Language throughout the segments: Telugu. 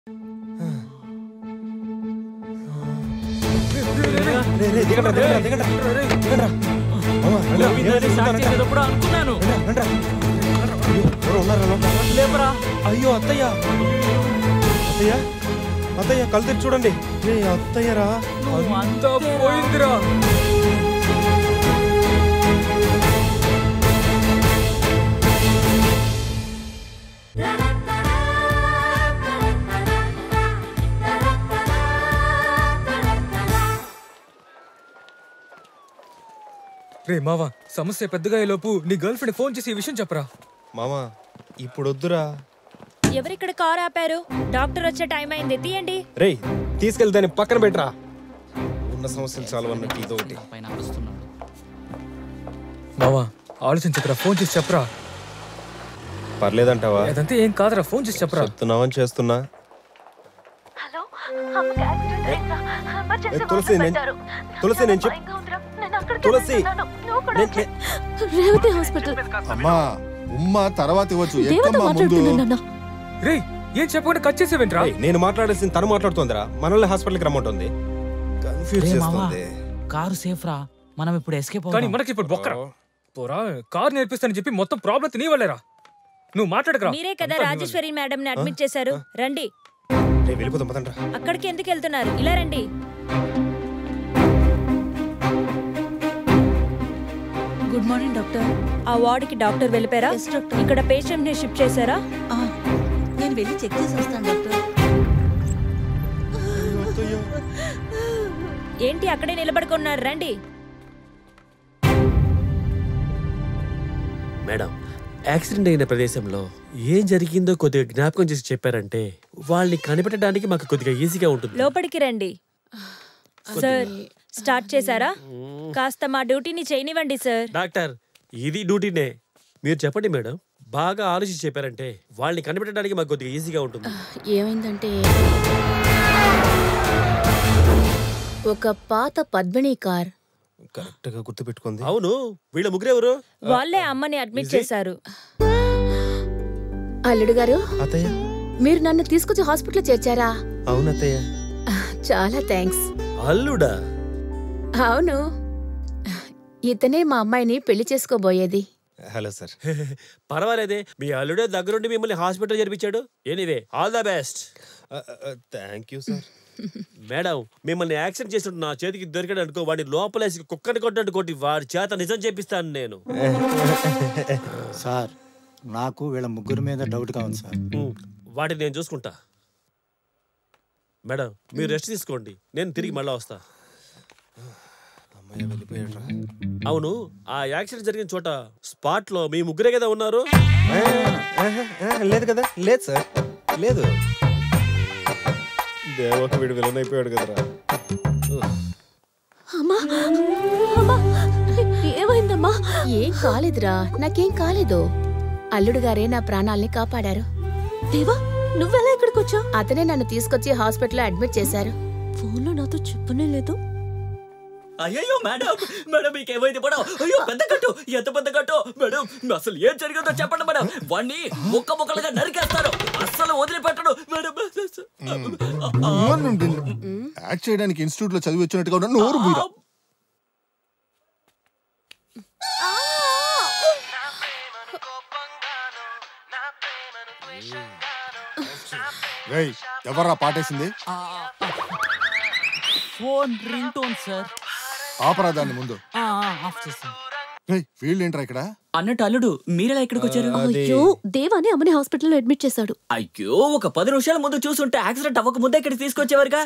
రే, రే, దిగండ్రా, దిగండ్రా, దిగండ్రా. దిగండ్రా. మామ, రండ్రా, ఏం జరుగుతుందంట? అనుకున్నాను రండ్రా, రండ్రా. అయ్యో, ఎవరో ఉన్నారా లోపల? లేపరా అయ్యో అత్తయ్య అత్తయ్య అత్తయ్య కళ్ళు తెరిచి చూడండి రే అత్తయ్యరా అంతా పోయిందిరా రే మావా సమస్య పెద్దగా లోపు నీ గర్ల్ ఫ్రెండ్ ఫోన్ చేసి ఈ విషయం చెప్పరా మామ ఇప్పుడు వద్దురా ఎవరిక్కడ కార్ ఆపారు డాక్టర్ వచ్చే టైం అయింది తీయండి రేయ్ తీసుకెళ్తే దాన్ని పక్కన పెట్టరా ఉన్న సమస్యలు చాలు అన్నట్టు ఇదో ఒకటి పైన అరుస్తున్నాడు మావా ఆలోచించకరా ఫోన్ చేసి చెప్పరా పర్లేదంటావా అదంతా ఏం కాదురా ఫోన్ చేసి చెప్పరా చెప్తున్నావని చేస్తున్నా హలో అమ్మకి యాక్సిడెంట్ అయిందా ఏ, ఎమర్జెన్సీ తులసి, నేను- పెట్టారు తులసి, నేను చెప్- భయంగా ఉందిరా. నేను అక్కడికి తులసి, వెళ్తున్నాను. నువ్వు కూడా నేను- వచ్చేయ్. నేను- రేవతి హాస్పిటల్ అమ్మా ఉమ్మ తర్వాత ఇవ్వచ్చు దేవత ఎక్కమ్మా ముందు మాట్లాడుతున్నాను నాన్న రే ఏం చెప్పకుండా కట్ చేసేవేంట్రా రేయ్, నేను మాట్లాడేసింది తను మాట్లాడుతోందిరా మనల్ని హాస్పిటల్కి రమ్మంటుంది కన్ఫ్యూజ్ రే మావా చేస్తుంది కారు సేఫ్ రా మనం ఇప్పుడు ఎస్కేప్ కానీ మనకి ఇప్పుడు బొక్కరా పోరా కార్ నేర్పిస్తానని చెప్పి మొత్తం ప్రాబ్లం నీ వల్లేరా నువ్వు మాట్లాడకరా మీరే కదా అంతా నీ వల్లే. రాజేశ్వరి మేడం ని అడ్మిట్ చేశారు రండి రేయ్, వెళ్ళిపోదాం పదండ్రా అక్కడికి ఎందుకు వెళ్తున్నారు ఇలా రండి గుడ్ మార్నింగ్ డాక్టర్ ఆ వార్డుకి డాక్టర్ వెళ్ళిపోయారా Yes, doctor. ఇక్కడ పేషెంట్ ని షిఫ్ట్ చేశారా ఆ, నేను వెళ్ళి చెక్ చేసి వస్తాను డాక్టర్ ఏంటి అక్కడే నిలబడుకున్నారు రండి మేడం యాక్సిడెంట్ అయిన ప్రదేశంలో ఏం జరిగిందో కొద్దిగా జ్ఞాపకం చేసి చెప్పారంటే వాళ్ళని కనిపెట్టడానికి మాకు కొద్దిగా ఈజీగా ఉంటుంది లోపలికి రండి సార్ స్టార్ట్ చేశారా కాస్త మా డ్యూటీని చేయనివ్వండి సార్ డాక్టర్ ఇది డ్యూటీనే మీరు చెప్పండి మేడం బాగా ఆలోచించి చెప్పారంటే వాళ్ళని కనిపెట్టడానికి మాకు కొద్దిగా ఈజీగా ఉంటుంది ఏమైందంటే ఒక పాత పద్మిని కార్ కరెక్ట్ గా గుర్తు పెట్టుకుంది అవును వీళ్ళ ముగ్గురెవరు వాళ్ళే అమ్మని అడ్మిట్ చేశారు అల్లుడు గారు అత్తయ్య మీరు నన్ను తీసుకొచ్చి హాస్పిటల్ చేర్చారా అవును అత్తయ్య చాలా థ్యాంక్స్ అల్లుడా అవును ఇతనే మా అమ్మాయిని పెళ్లి చేసుకోబోయేది హలో సార్ పర్వాలేదే మీ అల్లుడే దగ్గరుండి మిమ్మల్ని హాస్పిటల్ జరిపించాడు anyway all the best thank you sir madam మిమ్మల్ని యాక్సిడెంట్ చేసినట్టు నా చేతికి దొరికాడు అనుకో వాడిని లోపలేసి కుక్కని కొట్టినట్టు కొట్టి వాడి చేత నిజం చేపిస్తాను నేను సార్ నాకు వీళ్ళ ముగ్గురు మీద డౌట్గా ఉంది సార్ ఉమ్, వాటిని నేను చూసుకుంటా మేడం మీరు రెస్ట్ తీసుకోండి నేను తిరిగి మళ్ళా వస్తా అమ్మాయి వెళ్ళిపోయాడ్రా అవును ఆ యాక్సిడెంట్ జరిగిన చోట స్పాట్ లో మీ ముగ్గురే కదా ఉన్నారు ఆ, ఆహా, ఆ, లేదు కదా లేదు సార్ లేదు దేవకి వీడు విలన్ అయిపోయాడు కదరా అమ్మా అమ్మా ఏమైందమ్మా ఏం కాలేదురా నాకేం కాలేదు అల్లుడు గారే నా ప్రాణాల్ని కాపాడారు దేవా నువ్వెలా ఇక్కడికి వచ్చావు అతనే నన్ను తీసుకొచ్చి హాస్పిటల్లో అడ్మిట్ చేశారు ఫోన్లో నాతో చెప్పనే లేదు అయ్యో మేడం మేడం మీకు ఏమైంది మేడం అయ్యో పెద్ద కట్టు ఎంత పెద్ద కట్టు మేడం అసలు ఏం జరిగిందో చెప్పండి మేడం వాణ్ణి ముక్క ముక్కలుగా నరికేస్తారు అస్సలు వదిలిపెట్టడు మేడం యాక్ట్ చేయడానికి ఇన్స్టిట్యూట్ లో చదివి వచ్చినట్టుగా ఉన్న నోరు మీరా రేయ్ ఎవర్రా పాటేసింది ఫోన్ రింగ్ టోన్ సార్ ఆపరా దాన్ని ముందు ఆఫ్ చేస్తాను రేయ్ వీళ్ళు ఏంట్రా ఇక్కడ అన్నట్టు అల్లుడు మీరెలా ఇక్కడికి వచ్చారు అయ్యో దేవాని అమ్మని హాస్పిటల్లో అడ్మిట్ చేశాడు అయ్యో ఒక పది నిమిషాల ముందు చూసుంటే యాక్సిడెంట్ అవ్వక ముందే ఇక్కడికి తీసుకొచ్చేవారుగా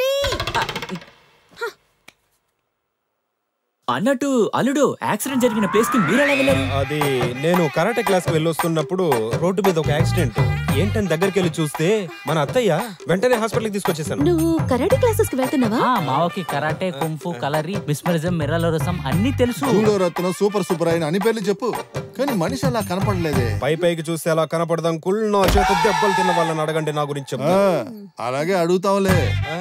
అన్నట్టు అల్లుడు యాక్సిడెంట్ జరిగిన ప్లేస్ కి మీరెలా వెళ్ళారు అది నేను కరాటే క్లాస్ కి వెళ్ళొస్తున్నప్పుడు రోడ్డు మీద ఒక యాక్సిడెంట్ ఏంటని దగ్గరికి వెళ్ళి చూస్తే మన అత్తయ్య వెంటనే హాస్పిటల్కి తీసుకొచ్చేసాను నువ్వు కరాటే క్లాసెస్ కి వెళ్తున్నావా ఆ, మావకి కరాటే కుంఫు కలరీ మిస్మరిజం మిర్రలోరసం అన్ని తెలుసు సూడో రత్నం సూపర్ సూపర్ అయిన అని పేర్లు చెప్పు కానీ మనిషి అలా కనపడలేదే పై పైకి చూస్తే అలా కనపడదాం కుళ్ళు నా చేత దెబ్బలు తిన్న వాళ్ళని అడగండి నా గురించి ఆ, చెప్తా. అలాగే అడుగుతాంలే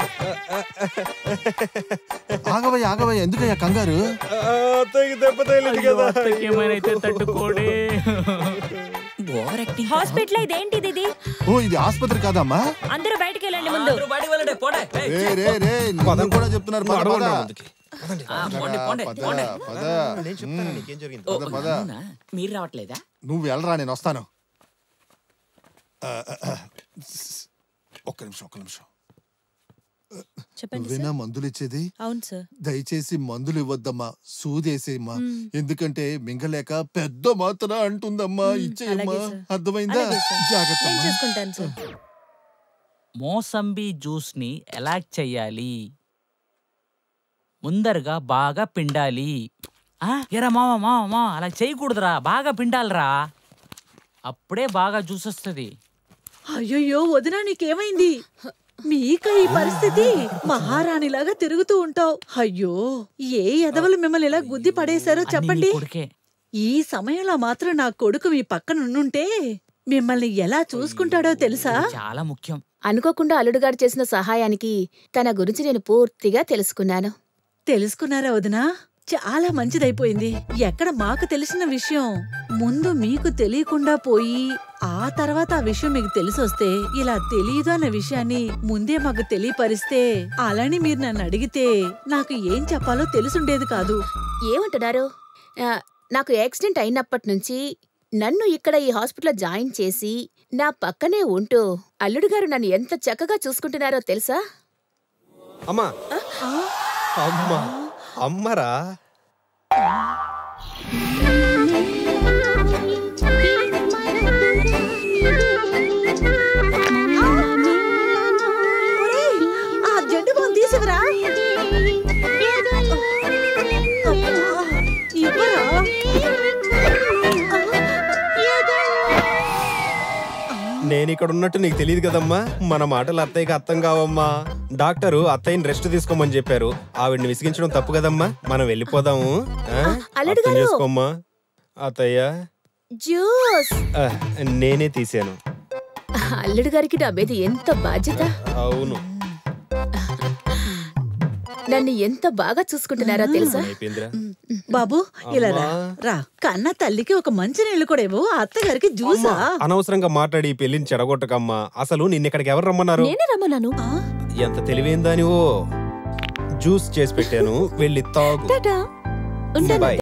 ఆగవయ్య ఆగవయ్య ఎందుకయ్యా కంగారు ఆ, అత్తయ్యకి దెబ్బ తగిలింది కదా ఏమైనా తట్టుకోడే ఓవర్ యాక్టింగ్ హాస్పిటల్ ఇదేంటిది ఇది ఓ ఇది ఆసుపత్రి కాదమ్మా అందరూ బయటికి వెళ్ళండి ముందు అందరూ బయటికి వెళ్ళండి పోండి ఏయ్, రే రే రే నువ్వు కూడా చెప్తున్నారు పద పద ఆ, పోండి పోండి పద పోండి పద నేను చెప్తాను నీకేం జరిగింది ఓ, పద పద అవునా? మీరు రావట్లేదా నువ్వు వెళ్ళరా నేను వస్తాను ఆ, ఆ, ఆ. ఒక్క నిమిషం ఒక్క నిమిషం చెప్పండి నువ్వేనా మందులు ఇచ్చేది అవును సార్ దయచేసి మందులు ఇవ్వద్దమ్మా సూదేసేయమ్మా ఎందుకంటే మింగలేక పెద్ద మాత్ర అంటుందమ్మా ఇచ్చేయమ్మా అలాగే సార్. అర్థమైందా అలాగే సార్. జాగ్రత్త నేను అమ్మా. చూసుకుంటాను సార్ మోసంబి జ్యూస్ని ఎలా చెయ్యాలి ముందరగా బాగా పిండాలి ఆ, ఎరా మామ మామ మామ అలా చేయకూడదురా బాగా పిండాలిరా అప్పుడే బాగా జ్యూస్ వస్తుంది అయ్యయ్యో వదినా నీకేమైంది మీక ఈ పరిస్థితి మహారాణిలాగా తిరుగుతూ ఉంటావు అయ్యో ఏ ఎదవలు మిమ్మల్ని ఇలా గుద్ది పడేశారో చెప్పండి కొడుకే ఈ సమయంలో మాత్రం నా కొడుకు మీ పక్కన ఉండుంటే మిమ్మల్ని ఎలా చూసుకుంటాడో తెలుసా చాలా ముఖ్యం అనుకోకుండా అల్లుడుగారు చేసిన సహాయానికి తన గురించి నేను పూర్తిగా తెలుసుకున్నాను తెలుసుకున్నారా వదినా చాలా మంచిదైపోయింది ఎక్కడ మాకు తెలిసిన విషయం ముందు మీకు తెలియకుండా పోయి ఆ తర్వాత ఆ విషయం మీకు తెలిసొస్తే ఇలా తెలియదు అన్న విషయాన్ని ముందే మాకు తెలియపరిస్తే అలాని మీరు నన్ను అడిగితే నాకు ఏం చెప్పాలో తెలుసుండేది కాదు ఏమంటున్నారు ఆ, నాకు యాక్సిడెంట్ అయినప్పటి నుంచి నన్ను ఇక్కడ ఈ హాస్పిటల్లో జాయిన్ చేసి నా పక్కనే ఉంటూ అల్లుడు గారు నన్ను ఎంత చక్కగా చూసుకుంటున్నారో తెలుసా అమ్మా అమ్మా అమ్మరా ఒరేయ్, ఆ జడ్డు బామ్ తీసివరా ఇవ్వరా నేను ఇక్కడ ఉన్నట్టు నీకు తెలియదు కదమ్మా మన మాటలు అత్తయ్యకి అర్థం కావమ్మా డాక్టరు అత్తయ్యని రెస్ట్ తీసుకోమని చెప్పారు ఆవిడ్ని విసిగించడం తప్పు కదమ్మా మనం వెళ్ళిపోదాము ఆ? అల్లుడు అర్థం గారు. చేసుకోమ్మా అత్తయ్య జ్యూస్ ఆ, నేనే తీసాను అల్లుడు గారికి నా మీద ఎంత బాధ్యత అవును నన్ను ఎంత బాగా చూసుకుంటున్నారో తెలుసా అయిపోయిందిరా బాబు ఇలా రా అమ్మా. రా కన్న తల్లికి ఒక మంచి నీళ్ళు కూడా ఇవ్వు అత్తగారికి జ్యూసా అనవసరంగా మాట్లాడి ఈ పెళ్లిని చెడగొట్టకమ్మా అసలు నిన్న ఇక్కడికి ఎవరు రమ్మన్నారు నేనే రమ్మన్నాను ఎంత తెలివైందానివో జ్యూస్ చేసి పెట్టాను వెళ్ళి తాగు టాటా ఉంటాను బాయ్